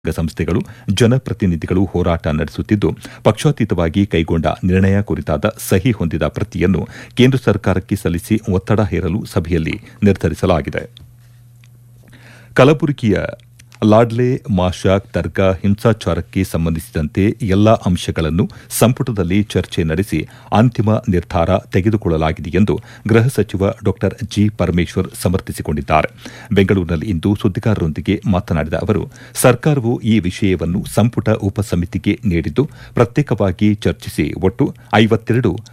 ಸಂಘ ಸಂಸ್ಥೆಗಳು ಜನಪ್ರತಿನಿಧಿಗಳು ಹೋರಾಟ ನಡೆಸುತ್ತಿದ್ದು ಪಕ್ಷಾತೀತವಾಗಿ ಕೈಗೊಂಡ ನಿರ್ಣಯ ಕುರಿತಾದ ಸಹಿ ಹೊಂದಿದ ಪ್ರತಿಯನ್ನು ಕೇಂದ್ರ ಸರ್ಕಾರಕ್ಕೆ ಸಲ್ಲಿಸಿ ಒತ್ತಡ ಹೇರಲು ಸಭೆಯಲ್ಲಿ ನಿರ್ಧರಿಸಲಾಗಿದೆ ಕಲಬುರಗಿಯ ಲಾಡ್ಲೆ ಮಾಶಾಕ್ ದರ್ಗಾ ಹಿಂಸಾಚಾರಕ್ಕೆ ಸಂಬಂಧಿಸಿದಂತೆ ಎಲ್ಲಾ ಅಂಶಗಳನ್ನು ಸಂಪುಟದಲ್ಲಿ ಚರ್ಚೆ ನಡೆಸಿ ಅಂತಿಮ ನಿರ್ಧಾರ ತೆಗೆದುಕೊಳ್ಳಲಾಗಿದೆ ಎಂದು ಗೃಹ ಸಚಿವ ಡಾ ಜಿ ಪರಮೇಶ್ವರ್ ಸಮರ್ಥಿಸಿಕೊಂಡಿದ್ದಾರೆ ಬೆಂಗಳೂರಿನಲ್ಲಿಂದು ಸುದ್ದಿಗಾರರೊಂದಿಗೆ ಮಾತನಾಡಿದ ಅವರು ಸರ್ಕಾರವು ಈ ವಿಷಯವನ್ನು ಸಂಪುಟ ಉಪಸಮಿತಿಗೆ ನೀಡಿದ್ದು ಪ್ರತ್ಯೇಕವಾಗಿ ಚರ್ಚಿಸಿ ಒಟ್ಟು ಐವತ್ತೆರಡು